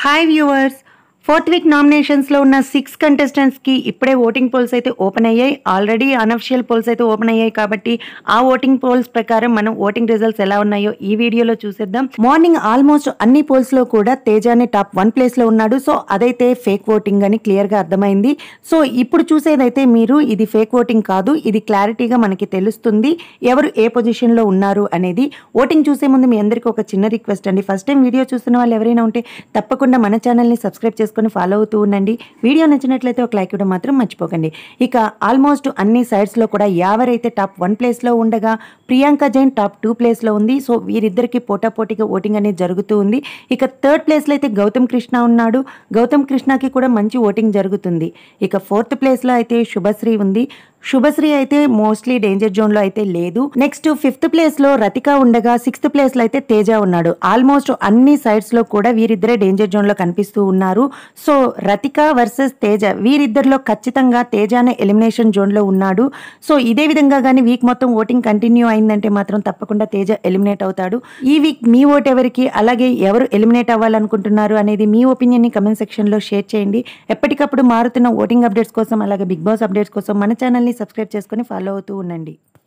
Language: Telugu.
హాయ్ వ్యూవర్స్ ఫోర్త్ వీక్ నామినేషన్స్లో ఉన్న సిక్స్ కంటెస్టెంట్స్కి ఇప్పుడే ఓటింగ్ పోల్స్ అయితే ఓపెన్ అయ్యాయి ఆల్రెడీ అనఫిషియల్ పోల్స్ అయితే ఓపెన్ అయ్యాయి కాబట్టి ఆ ఓటింగ్ పోల్స్ ప్రకారం మనం ఓటింగ్ రిజల్ట్స్ ఎలా ఉన్నాయో ఈ వీడియోలో చూసేద్దాం మార్నింగ్ ఆల్మోస్ట్ అన్ని పోల్స్లో కూడా తేజానే టాప్ వన్ ప్లేస్లో ఉన్నాడు సో అదైతే ఫేక్ ఓటింగ్ అని క్లియర్గా అర్థమైంది సో ఇప్పుడు చూసేదైతే మీరు ఇది ఫేక్ ఓటింగ్ కాదు ఇది క్లారిటీగా మనకి తెలుస్తుంది ఎవరు ఏ పొజిషన్లో ఉన్నారు అనేది ఓటింగ్ చూసే ముందు మీ అందరికీ ఒక చిన్న రిక్వెస్ట్ అండి ఫస్ట్ టైం వీడియో చూస్తున్న వాళ్ళు ఎవరైనా ఉంటే తప్పకుండా మన ఛానల్ని సబ్స్క్రైబ్ చేసుకొని ఫాలో అవుతూ ఉండండి వీడియో నచ్చినట్లయితే ఒక లైక్ ఇవ్వడం మాత్రం మర్చిపోకండి ఇక ఆల్మోస్ట్ అన్ని సైడ్స్లో కూడా ఎవరైతే టాప్ వన్ ప్లేస్లో ఉండగా ప్రియాంక జైన్ టాప్ టూ ప్లేస్లో ఉంది సో వీరిద్దరికి పోటాపోటీగా ఓటింగ్ అనేది జరుగుతూ ఉంది ఇక థర్డ్ ప్లేస్లో అయితే గౌతమ్ కృష్ణ ఉన్నాడు గౌతమ్ కృష్ణకి కూడా మంచి ఓటింగ్ జరుగుతుంది ఇక ఫోర్త్ ప్లేస్లో అయితే శుభశ్రీ ఉంది శుభశ్రీ అయితే మోస్ట్లీ డేంజర్ జోన్లో అయితే లేదు నెక్స్ట్ ఫిఫ్త్ ప్లేస్లో రతిక ఉండగా సిక్స్త్ ప్లేస్లో అయితే తేజ ఉన్నాడు ఆల్మోస్ట్ అన్ని సైడ్స్లో కూడా వీరిద్దరే డేంజర్ జోన్లో కనిపిస్తూ ఉన్నారు సో రతిక వర్సెస్ తేజ వీరిద్దరిలో ఖచ్చితంగా తేజానే ఎలిమినేషన్ జోన్లో ఉన్నాడు సో ఇదే విధంగా కానీ వీక్ మొత్తం ఓటింగ్ కంటిన్యూ అయిందంటే మాత్రం తప్పకుండా తేజ ఎలిమినేట్ అవుతాడు ఈ వీక్ మీ ఓట్ ఎవరికి అలాగే ఎవరు ఎలిమినేట్ అవ్వాలనుకుంటున్నారు అనేది మీ ఒపీనియన్ని కమెంట్ సెక్షన్లో షేర్ చేయండి ఎప్పటికప్పుడు మారుతున్న ఓటింగ్ అప్డేట్స్ కోసం అలాగే బిగ్ బాస్ అప్డేట్స్ కోసం మన ఛానల్ని సబ్స్క్రైబ్ చేసుకొని ఫాలో అవుతూ ఉండండి